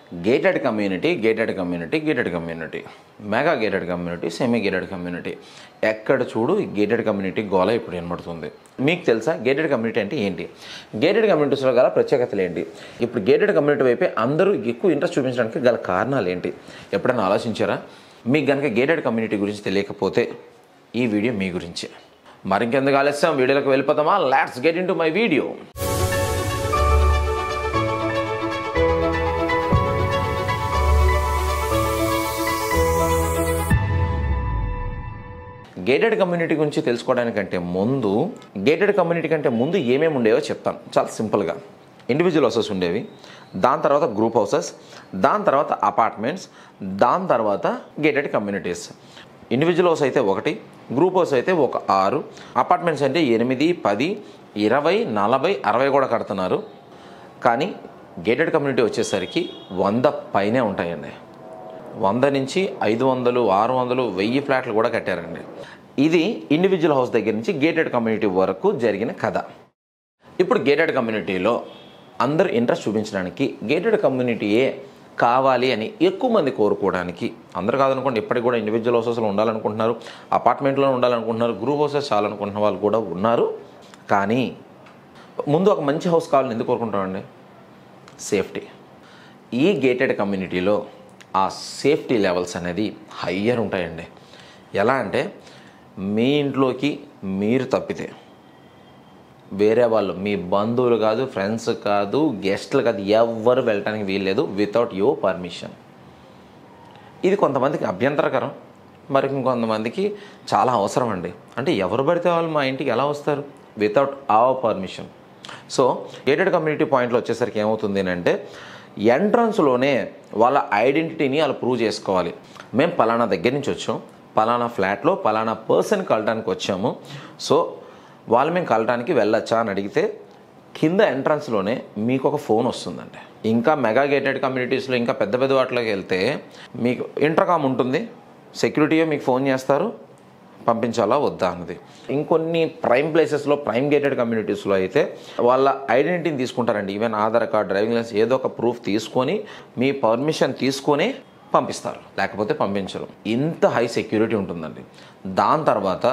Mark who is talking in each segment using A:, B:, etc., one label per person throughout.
A: gated community gated community gated community mega gated community semi gated community ఎక్కడ చూడు ఈ gated community గోల ఇప్పుడు వినబడుతుంది మీకు తెలుసా గేటెడ్ కమ్యూనిటీ అంటే ఏంటి గేటెడ్ కమ్యూనిటీస్లో గల ప్రత్యేకతలు ఏంటి ఇప్పుడు గేటెడ్ కమ్యూనిటీ వైపే అందరూ ఎక్కువ ఇంట్రెస్ట్ చూపించడానికి గల కారణాలు ఏంటి ఎప్పుడైనా ఆలోచించారా మీకు కనుక గేటెడ్ కమ్యూనిటీ గురించి తెలియకపోతే ఈ వీడియో మీ గురించే మరింకెందుకు ఆలస్యం వీడియోలోకి వెళ్ళిపోతామా లాట్స్ గెట్ ఇన్ టు మై వీడియో గేటెడ్ కమ్యూనిటీ గురించి తెలుసుకోవడానికంటే ముందు గేటెడ్ కమ్యూనిటీ కంటే ముందు ఏమేమి ఉండేవో చెప్తాను చాలా సింపుల్గా ఇండివిజువల్ హౌసెస్ ఉండేవి దాని తర్వాత గ్రూప్ హౌసెస్ దాని తర్వాత అపార్ట్మెంట్స్ దాని తర్వాత గేటెడ్ కమ్యూనిటీస్ ఇండివిజువల్ హౌస్ అయితే ఒకటి గ్రూప్ హౌస్ అయితే ఒక ఆరు అపార్ట్మెంట్స్ అంటే ఎనిమిది పది ఇరవై నలభై అరవై కూడా కడుతున్నారు కానీ గేటెడ్ కమ్యూనిటీ వచ్చేసరికి వంద పైనే ఉంటాయండి వంద నుంచి ఐదు వందలు ఆరు వందలు వెయ్యి ఫ్లాట్లు కూడా కట్టారండి ఇది ఇండివిజువల్ హౌస్ దగ్గర నుంచి గేటెడ్ కమ్యూనిటీ వరకు జరిగిన కథ ఇప్పుడు గేటెడ్ కమ్యూనిటీలో అందరూ ఇంట్రెస్ట్ చూపించడానికి గేటెడ్ కమ్యూనిటీయే కావాలి అని ఎక్కువ మంది కోరుకోవడానికి అందరూ కాదనుకోండి ఇప్పటికి కూడా ఇండివిజువల్ హౌసెస్లో ఉండాలనుకుంటున్నారు అపార్ట్మెంట్లో ఉండాలనుకుంటున్నారు గ్రూప్ హౌసెస్ చాలనుకుంటున్న వాళ్ళు కూడా ఉన్నారు కానీ ముందు ఒక మంచి హౌస్ కావాలని ఎందుకు కోరుకుంటామండి సేఫ్టీ ఈ గేటెడ్ కమ్యూనిటీలో ఆ సేఫ్టీ లెవెల్స్ అనేది హయ్యర్ ఉంటాయండి ఎలా అంటే మీ ఇంట్లోకి మీరు తప్పితే వేరే వాళ్ళు మీ బంధువులు కాదు ఫ్రెండ్స్ కాదు గెస్ట్లు కాదు ఎవ్వరు వెళ్ళటానికి వీల్లేదు వితౌట్ యువర్ పర్మిషన్ ఇది కొంతమందికి అభ్యంతరకరం మరి ఇంకొంతమందికి చాలా అవసరం అండి అంటే ఎవరు పడితే వాళ్ళు మా ఇంటికి ఎలా వస్తారు without our permission so gated community పాయింట్లో వచ్చేసరికి ఏమవుతుంది అంటే ఎంట్రన్స్లోనే వాళ్ళ ఐడెంటిటీని వాళ్ళు ప్రూవ్ చేసుకోవాలి మేము పలానా దగ్గర నుంచి వచ్చాం పలానా ఫ్లాట్లో పలానా పర్సన్ కలడానికి వచ్చాము సో వాళ్ళు మేము కలడానికి వెళ్ళొచ్చా అని అడిగితే కింద ఎంట్రన్స్లోనే మీకు ఒక ఫోన్ వస్తుందండి ఇంకా మెగా గేటెడ్ కమ్యూనిటీస్లో ఇంకా పెద్ద పెద్ద వాటిలోకి వెళ్తే మీకు ఇంటర్కామ్ ఉంటుంది సెక్యూరిటీయే మీకు ఫోన్ చేస్తారు పంపించాలా వద్దా అన్నది ఇంకొన్ని ప్రైమ్ ప్లేసెస్లో ప్రైమ్ గేటెడ్ కమ్యూనిటీస్లో అయితే వాళ్ళ ఐడెంటిటీని తీసుకుంటారండి even Aadhaar card driving licence ఏదో ఒక ప్రూఫ్ తీసుకొని మీ పర్మిషన్ తీసుకొని పంపిస్తారు లేకపోతే పంపించరు ఇంత హై సెక్యూరిటీ ఉంటుందండి దాని తర్వాత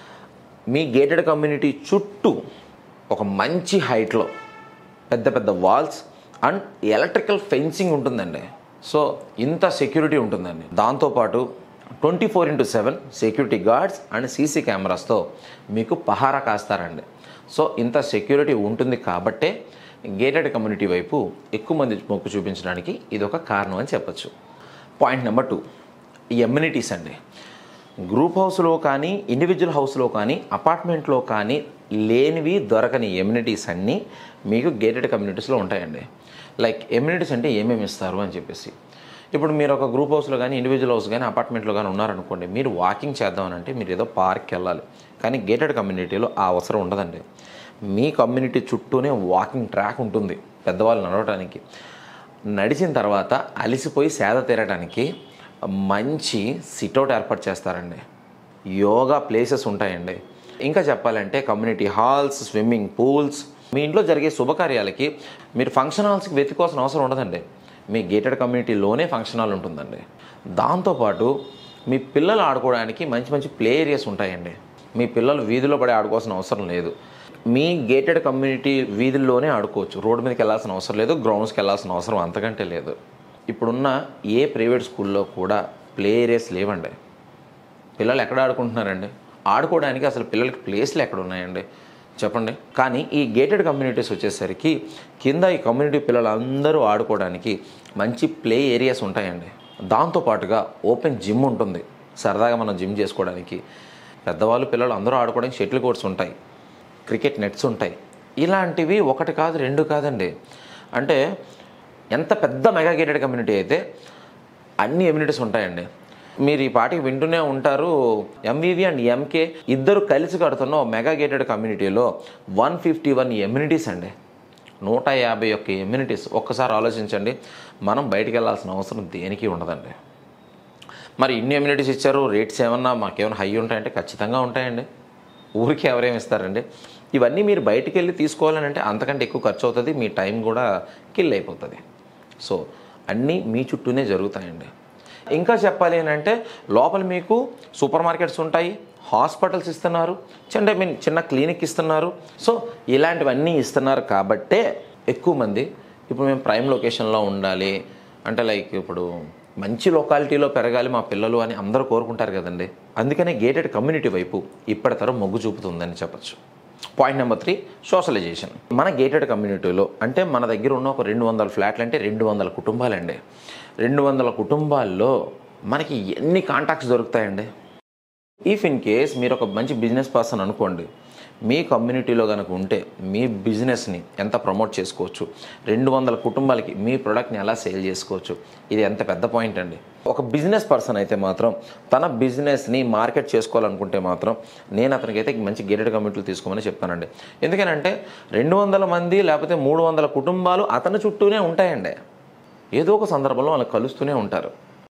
A: మీ గేటెడ్ కమ్యూనిటీ చుట్టూ ఒక మంచి హైట్లో పెద్ద పెద్ద వాల్స్ అండ్ ఎలక్ట్రికల్ ఫెన్సింగ్ ఉంటుందండి సో ఇంత సెక్యూరిటీ ఉంటుందండి దాంతోపాటు twenty four into seven security guards and CC కెమెరాస్తో మీకు పహారా కాస్తారండి సో ఇంత సెక్యూరిటీ ఉంటుంది కాబట్టే గేటెడ్ కమ్యూనిటీ వైపు ఎక్కువ మంది మొక్కు చూపించడానికి ఇది ఒక కారణం అని చెప్పచ్చు పాయింట్ నెంబర్ టూ ఈ ఎమ్యూనిటీస్ అండి గ్రూప్ హౌస్లో కానీ ఇండివిజువల్ హౌస్లో కానీ అపార్ట్మెంట్లో కానీ లేనివి దొరకని ఎమ్యూనిటీస్ అన్నీ మీకు గేటెడ్ కమ్యూనిటీస్లో ఉంటాయండి లైక్ ఎమ్యూనిటీస్ అంటే ఏమేమి ఇస్తారు అని చెప్పేసి ఇప్పుడు మీరు ఒక గ్రూప్ హౌస్లో కానీ ఇండివిజువల్ హౌస్ కానీ అపార్ట్మెంట్లో కానీ ఉన్నారనుకోండి మీరు వాకింగ్ చేద్దామనంటే మీరు ఏదో పార్క్కి వెళ్ళాలి కానీ గేటెడ్ కమ్యూనిటీలో ఆ అవసరం ఉండదండి మీ కమ్యూనిటీ చుట్టూనే వాకింగ్ ట్రాక్ ఉంటుంది పెద్దవాళ్ళు నడవడానికి నడిచిన తర్వాత అలిసిపోయి సేద తీరడానికి మంచి సిట్అవుట్ ఏర్పాటు చేస్తారండి యోగా ప్లేసెస్ ఉంటాయండి ఇంకా చెప్పాలంటే కమ్యూనిటీ హాల్స్ స్విమ్మింగ్ పూల్స్ మీ ఇంట్లో జరిగే శుభకార్యాలకి మీరు ఫంక్షన్ హాల్స్కి వెతుకోవాల్సిన అవసరం ఉండదండి మీ గేటెడ్ కమ్యూనిటీలోనే ఫంక్షన్ హాల్ ఉంటుందండి దాంతోపాటు మీ పిల్లలు ఆడుకోవడానికి మంచి మంచి ప్లే ఏరియాస్ ఉంటాయండి మీ పిల్లలు వీధిలో పడి ఆడుకోవాల్సిన అవసరం లేదు మీ గేటెడ్ కమ్యూనిటీ వీధుల్లోనే ఆడుకోవచ్చు రోడ్డు మీదకి వెళ్ళాల్సిన అవసరం లేదు గ్రౌండ్స్కి వెళ్ళాల్సిన అవసరం అంతకంటే లేదు ఇప్పుడున్న ఏ ప్రైవేట్ స్కూల్లో కూడా ప్లే ఏరియాస్ లేవండి పిల్లలు ఎక్కడ ఆడుకుంటున్నారండి ఆడుకోవడానికి అసలు పిల్లలకి ప్లేస్లు ఎక్కడ ఉన్నాయండి చెప్పండి కానీ ఈ గేటెడ్ కమ్యూనిటీస్ వచ్చేసరికి కింద ఈ కమ్యూనిటీ పిల్లలందరూ ఆడుకోవడానికి మంచి ప్లే ఏరియాస్ ఉంటాయండి దాంతోపాటుగా ఓపెన్ జిమ్ ఉంటుంది సరదాగా మనం జిమ్ చేసుకోవడానికి పెద్దవాళ్ళు పిల్లలు అందరూ ఆడుకోవడానికి షటిల్ కోర్ట్స్ ఉంటాయి క్రికెట్ నెట్స్ ఉంటాయి ఇలాంటివి ఒకటి కాదు రెండు కాదండి అంటే ఎంత పెద్ద మెగా గేటెడ్ కమ్యూనిటీ అయితే అన్ని ఎమ్యూనిటీస్ ఉంటాయండి మీరు ఈ పాటికి వింటూనే ఉంటారు ఎంవివి అండ్ ఎంకే ఇద్దరు కలిసి కడుతున్న ఓ మెగా గేటెడ్ కమ్యూనిటీలో వన్ ఫిఫ్టీ వన్ ఎమ్యూనిటీస్ అండి నూట యాభై ఒక్క ఎమ్యూనిటీస్ ఒక్కసారి ఆలోచించండి మనం బయటికి వెళ్ళాల్సిన అవసరం దేనికి ఉండదండి మరి ఇన్ని ఎమ్యూనిటీస్ ఇచ్చారు రేట్స్ ఏమన్నా మాకేమైనా హై ఉంటాయంటే ఖచ్చితంగా ఉంటాయండి ఊరికి ఎవరేమి ఇస్తారండి ఇవన్నీ మీరు బయటికి వెళ్ళి తీసుకోవాలని అంటే అంతకంటే ఎక్కువ ఖర్చు అవుతుంది మీ టైం కూడా కిల్ అయిపోతుంది సో అన్నీ మీ చుట్టూనే జరుగుతాయండి ఇంకా చెప్పాలి అని అంటే లోపల మీకు సూపర్ మార్కెట్స్ ఉంటాయి హాస్పిటల్స్ ఇస్తున్నారు అంటే మీన్ చిన్న క్లినిక్ ఇస్తున్నారు సో ఇలాంటివన్నీ ఇస్తున్నారు కాబట్టే ఎక్కువ మంది ఇప్పుడు మేము ప్రైమ్ లొకేషన్లో ఉండాలి అంటే లైక్ ఇప్పుడు మంచి లొకాలిటీలో పెరగాలి మా పిల్లలు అని అందరూ కోరుకుంటారు కదండి అందుకనే గేటెడ్ కమ్యూనిటీ వైపు ఇప్పటి తరం మొగ్గు చూపుతుందని చెప్పచ్చు పాయింట్ నెంబర్ త్రీ సోషలైజేషన్ మన గేటెడ్ కమ్యూనిటీలో అంటే మన దగ్గర ఉన్న ఒక రెండు వందల ఫ్లాట్లు అంటే రెండు వందల కుటుంబాలండి రెండు వందల కుటుంబాల్లో మనకి ఎన్ని కాంటాక్ట్స్ దొరుకుతాయండి ఇఫ్ ఇన్ కేస్ మీరు ఒక మంచి బిజినెస్ పర్సన్ అనుకోండి మీ కమ్యూనిటీలో కనుక ఉంటే మీ బిజినెస్ని ఎంత ప్రమోట్ చేసుకోవచ్చు రెండు వందల కుటుంబాలకి మీ ప్రోడక్ట్ని ఎలా సేల్ చేసుకోవచ్చు ఇది ఎంత పెద్ద పాయింట్ అండి ఒక బిజినెస్ పర్సన్ అయితే మాత్రం తన బిజినెస్ని మార్కెట్ చేసుకోవాలనుకుంటే మాత్రం నేను అతనికి అయితే మంచి గేటెడ్ కమ్యూనిటీలు తీసుకోమని చెప్తానండి ఎందుకనంటే రెండు వందల మంది లేకపోతే మూడు వందల కుటుంబాలు అతని చుట్టూనే ఉంటాయండి ఏదో ఒక సందర్భంలో వాళ్ళు కలుస్తూనే ఉంటారు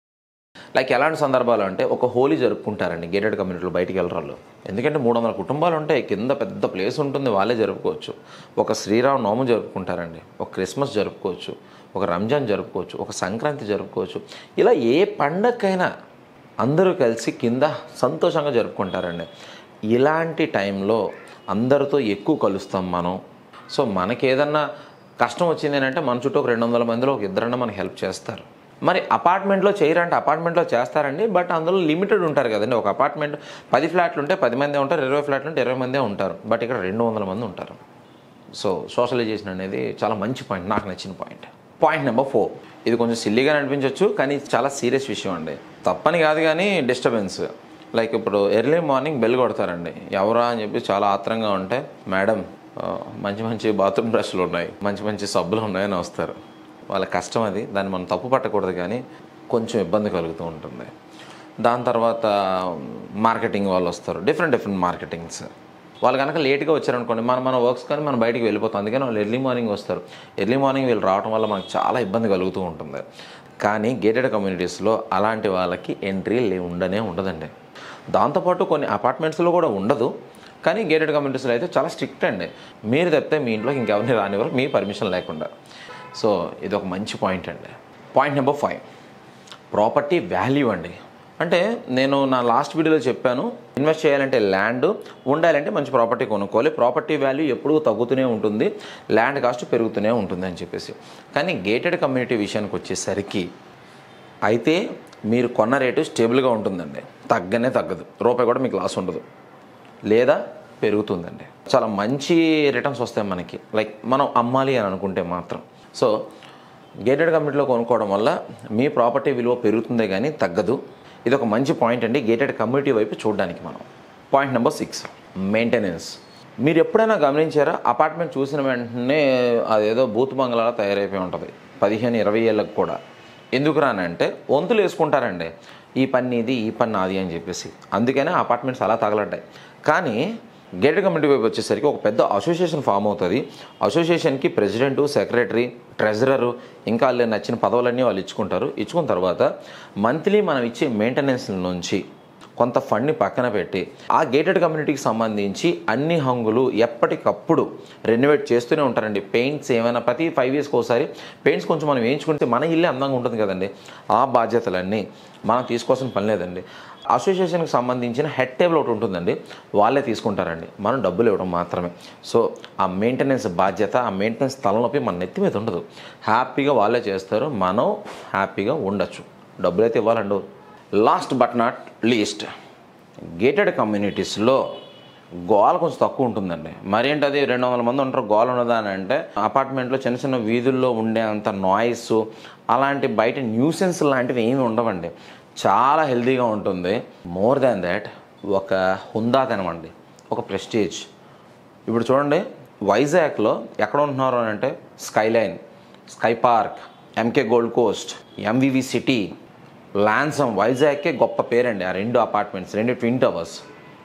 A: లైక్ ఎలాంటి సందర్భాలు అంటే ఒక హోలీ జరుపుకుంటారండి గేటెడ్ కమ్యూనిటీలో బయటికి వెళ్ళరాళ్ళు ఎందుకంటే మూడు వందల కుటుంబాలు ఉంటాయి కింద పెద్ద ప్లేస్ ఉంటుంది వాళ్ళే జరుపుకోవచ్చు ఒక శ్రీరామ నవమి జరుపుకుంటారండి ఒక క్రిస్మస్ జరుపుకోవచ్చు ఒక రంజాన్ జరుపుకోవచ్చు ఒక సంక్రాంతి జరుపుకోవచ్చు ఇలా ఏ పండగకైనా అందరూ కలిసి కింద సంతోషంగా జరుపుకుంటారండి ఇలాంటి టైంలో అందరితో ఎక్కువ కలుస్తాం మనం సో మనకి ఏదన్నా కష్టం వచ్చింది అంటే మన చుట్టూ ఒక రెండు వందల మందిలో ఒక ఇద్దరన్నా మనకి హెల్ప్ చేస్తారు మరి అపార్ట్మెంట్లో చేయరంటే అపార్ట్మెంట్లో చేస్తారండి బట్ అందులో లిమిటెడ్ ఉంటారు కదండి ఒక అపార్ట్మెంట్ పది ఫ్లాట్లు ఉంటే పది మందే ఉంటారు ఇరవై ఫ్లాట్లు ఉంటే ఇరవై మందే ఉంటారు బట్ ఇక్కడ రెండు వందల మంది ఉంటారు సో సోషలైజేషన్ అనేది చాలా మంచి పాయింట్ నాకు నచ్చిన పాయింట్ పాయింట్ నెంబర్ ఫోర్ ఇది కొంచెం సిల్లీగా అనిపించవచ్చు కానీ చాలా సీరియస్ విషయం అండి తప్పని కాదు కానీ డిస్టర్బెన్స్ లైక్ ఇప్పుడు ఎర్లీ మార్నింగ్ బెల్ కొడతారండి ఎవరా అని చెప్పి చాలా ఆత్రంగా ఉంటే మేడం ఆ, మంచి మంచి బాత్రూమ్ బ్రష్లు ఉన్నాయి మంచి మంచి సబ్బులు ఉన్నాయని వస్తారు వాళ్ళ కష్టం అది దాన్ని మనం తప్పు పట్టకూడదు కానీ కొంచెం ఇబ్బంది కలుగుతూ ఉంటుంది దాని తర్వాత మార్కెటింగ్ వాళ్ళు వస్తారు డిఫరెంట్ డిఫరెంట్ మార్కెటింగ్స్ వాళ్ళు కనుక లేట్గా వచ్చారనుకోండి మనం మన వర్క్స్ కానీ మనం బయటికి వెళ్ళిపోతాం అందుకని వాళ్ళు ఎర్లీ మార్నింగ్ వస్తారు ఎర్లీ మార్నింగ్ వీళ్ళు రావడం వల్ల మనకు చాలా ఇబ్బంది కలుగుతూ ఉంటుంది కానీ గేటెడ్ కమ్యూనిటీస్లో అలాంటి వాళ్ళకి ఎంట్రీ లే ఉండనే ఉండదండి దాంతోపాటు కొన్ని అపార్ట్మెంట్స్లో కూడా ఉండదు కానీ గేటెడ్ కమ్యూనిటీస్లో అయితే చాలా స్ట్రిక్ట్ అండి మీరు తప్పితే మీ ఇంట్లోకి ఇంకెవరిని రానివ్వరు మీ పర్మిషన్ లేకుండా సో ఇది ఒక మంచి పాయింట్ అండి point number five property value అండి అంటే నేను నా లాస్ట్ వీడియోలో చెప్పాను ఇన్వెస్ట్ చేయాలంటే ల్యాండ్ ఉండాలంటే మంచి ప్రాపర్టీ కొనుక్కోవాలి ప్రాపర్టీ వాల్యూ ఎప్పుడూ తగ్గుతూనే ఉంటుంది ల్యాండ్ కాస్ట్ పెరుగుతూనే ఉంటుంది అని చెప్పేసి కానీ గేటెడ్ కమ్యూనిటీ విషయానికి వచ్చేసరికి అయితే మీరు కొన్న రేటు స్టేబుల్గా ఉంటుందండి తగ్గనే తగ్గదు రూపాయి కూడా మీకు లాస్ ఉండదు లేదా పెరుగుతుందండి చాలా మంచి రిటర్న్స్ వస్తాయి మనకి లైక్ మనం అమ్మాలి అని అనుకుంటే మాత్రం సో గేటెడ్ కమ్యూనిటీలో కొనుక్కోవడం వల్ల మీ ప్రాపర్టీ విలువ పెరుగుతుందే కానీ తగ్గదు ఇది ఒక మంచి పాయింట్ అండి గేటెడ్ కమ్యూనిటీ వైపు చూడడానికి మనం పాయింట్ నెంబర్ సిక్స్ మెయింటెనెన్స్ మీరు ఎప్పుడైనా గమనించారా అపార్ట్మెంట్ చూసిన వెంటనే అదేదో బూత్ బంగ్లాలా తయారైపోయి ఉంటుంది పదిహేను ఇరవై ఏళ్ళకి కూడా ఎందుకు రానంటే వంతులు వేసుకుంటారండి ఈ పని ఇది ఈ పని నాది అని చెప్పేసి అందుకనే అపార్ట్మెంట్స్ అలా తగలడ్డాయి కానీ గేటెడ్ కమ్యూనిటీ వైపు వచ్చేసరికి ఒక పెద్ద అసోసియేషన్ ఫామ్ అవుతుంది అసోసియేషన్కి ప్రెసిడెంట్ సెక్రటరీ ట్రెజరరు ఇంకా వాళ్ళు నచ్చిన పదవులన్నీ వాళ్ళు ఇచ్చుకుంటారు ఇచ్చుకున్న తర్వాత మంత్లీ మనం ఇచ్చే మెయింటెనెన్స్ నుంచి కొంత ఫండ్ని పక్కన పెట్టి ఆ గేటెడ్ కమ్యూనిటీకి సంబంధించి అన్ని హంగులు ఎప్పటికప్పుడు రెనోవేట్ చేస్తూనే ఉంటారండి పెయింట్స్ ఏమైనా ప్రతి ఫైవ్ ఇయర్స్కి ఒకసారి పెయింట్స్ కొంచెం మనం వేయించుకుంటే మన ఇల్లే అందంగా ఉంటుంది కదండి ఆ బాధ్యతలన్నీ మనం తీసుకోవాల్సిన పని లేదండి అసోసియేషన్కి సంబంధించిన హెడ్ టేబుల్ ఒకటి ఉంటుందండి వాళ్ళే తీసుకుంటారండి మనం డబ్బులు ఇవ్వడం మాత్రమే సో ఆ మెయింటెనెన్స్ బాధ్యత ఆ మెయింటెనెన్స్ తలనొప్పి మన నెత్తి మీద ఉండదు హ్యాపీగా వాళ్ళే చేస్తారు మనం హ్యాపీగా ఉండొచ్చు డబ్బులు అయితే ఇవ్వాలండి last but not least gated కమ్యూనిటీస్లో గోల కొంచెం తక్కువ ఉంటుందండి మరేంటి అది రెండు వందల మంది ఉంటారు గోల ఉన్నదా అని అంటే అపార్ట్మెంట్లో చిన్న చిన్న వీధుల్లో ఉండే అంత నాయిస్ అలాంటి బయట న్యూసెన్స్ లాంటివి ఏమి ఉండవండి చాలా హెల్తీగా ఉంటుంది మోర్ దాన్ దాట్ ఒక హుందాతనం అండి ఒక ప్రెస్టేజ్ ఇప్పుడు చూడండి వైజాగ్లో ఎక్కడ ఉంటున్నారు అని అంటే skyline sky park MK gold coast MVV city Lansum వైజాగ్కే గొప్ప పేరండి ఆ రెండు అపార్ట్మెంట్స్ రెండు ట్విన్ టవర్స్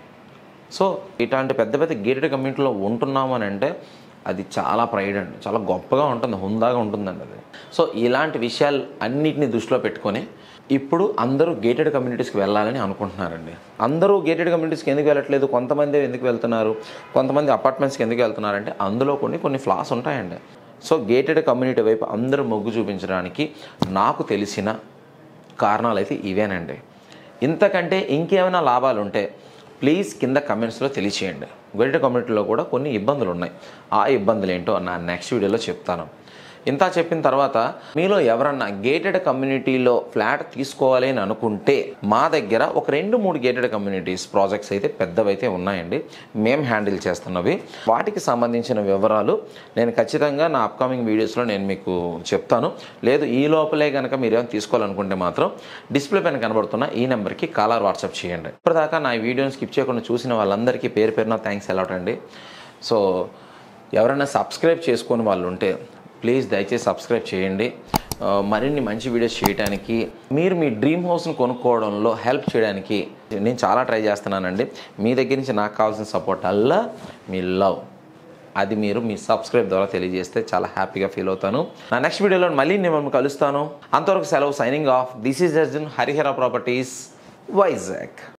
A: సో ఇట్లాంటి పెద్ద పెద్ద గేటెడ్ కమ్యూనిటీలో ఉంటున్నాము అని అంటే అది చాలా ప్రైడ్ అండి చాలా గొప్పగా ఉంటుంది హుందాగా ఉంటుందండి అది సో ఇలాంటి విషయాలు అన్నిటిని దృష్టిలో పెట్టుకొని ఇప్పుడు అందరూ గేటెడ్ కమ్యూనిటీస్కి వెళ్ళాలని అనుకుంటున్నారండి అందరూ గేటెడ్ కమ్యూనిటీస్కి ఎందుకు వెళ్ళట్లేదు కొంతమంది ఎందుకు వెళ్తున్నారు కొంతమంది అపార్ట్మెంట్స్కి ఎందుకు వెళ్తున్నారంటే అందులో కొన్ని కొన్ని ఫ్లాస్ ఉంటాయండి సో గేటెడ్ కమ్యూనిటీ వైపు అందరూ మొగ్గు చూపించడానికి నాకు తెలిసిన కారణాలు అయితే ఇవేనండి ఇంతకంటే ఇంకేమైనా లాభాలు ఉంటే ప్లీజ్ కింద కమెంట్స్లో తెలియచేయండి గేటెడ్ కమ్యూనిటీలో కూడా కొన్ని ఇబ్బందులు ఉన్నాయి ఆ ఇబ్బందులు ఏంటో నా నెక్స్ట్ వీడియోలో చెప్తాను ఇంత చెప్పిన తర్వాత మీలో ఎవరన్నా గేటెడ్ కమ్యూనిటీలో ఫ్లాట్ తీసుకోవాలి అని అనుకుంటే మా దగ్గర ఒక రెండు మూడు గేటెడ్ కమ్యూనిటీస్ ప్రాజెక్ట్స్ అయితే పెద్దవైతే ఉన్నాయండి మేము హ్యాండిల్ చేస్తున్నవి వాటికి సంబంధించిన వివరాలు నేను ఖచ్చితంగా నా అప్కమింగ్ వీడియోస్లో నేను మీకు చెప్తాను లేదు ఈ లోపలే కనుక మీరు ఏమైనా తీసుకోవాలనుకుంటే మాత్రం డిస్ప్లే పైన కనబడుతున్న ఈ నెంబర్కి కాలర్ వాట్సాప్ చేయండి ఇప్పటిదాకా నా వీడియోని స్కిప్ చేయకుండా చూసిన వాళ్ళందరికీ పేరు పేరున థ్యాంక్స్ ఎలాట్ అండి సో ఎవరైనా సబ్స్క్రైబ్ చేసుకొని వాళ్ళు ఉంటే ప్లీజ్ దయచేసి సబ్స్క్రైబ్ చేయండి ఆ, మరిన్ని మంచి వీడియోస్ చేయడానికి మీరు మీ డ్రీమ్ హౌస్ని కొనుక్కోవడంలో హెల్ప్ చేయడానికి నేను చాలా ట్రై చేస్తున్నానండి మీ దగ్గర నుంచి నాకు కావాల్సిన సపోర్ట్ అల్లా మీ లవ్ అది మీరు మీ సబ్స్క్రైబ్ ద్వారా తెలియజేస్తే చాలా హ్యాపీగా ఫీల్ అవుతాను నా నెక్స్ట్ వీడియోలో మళ్ళీ నేను మిమ్మల్ని కలుస్తాను అంతవరకు సెలవు signing off this is Arjun Harihara properties Vizag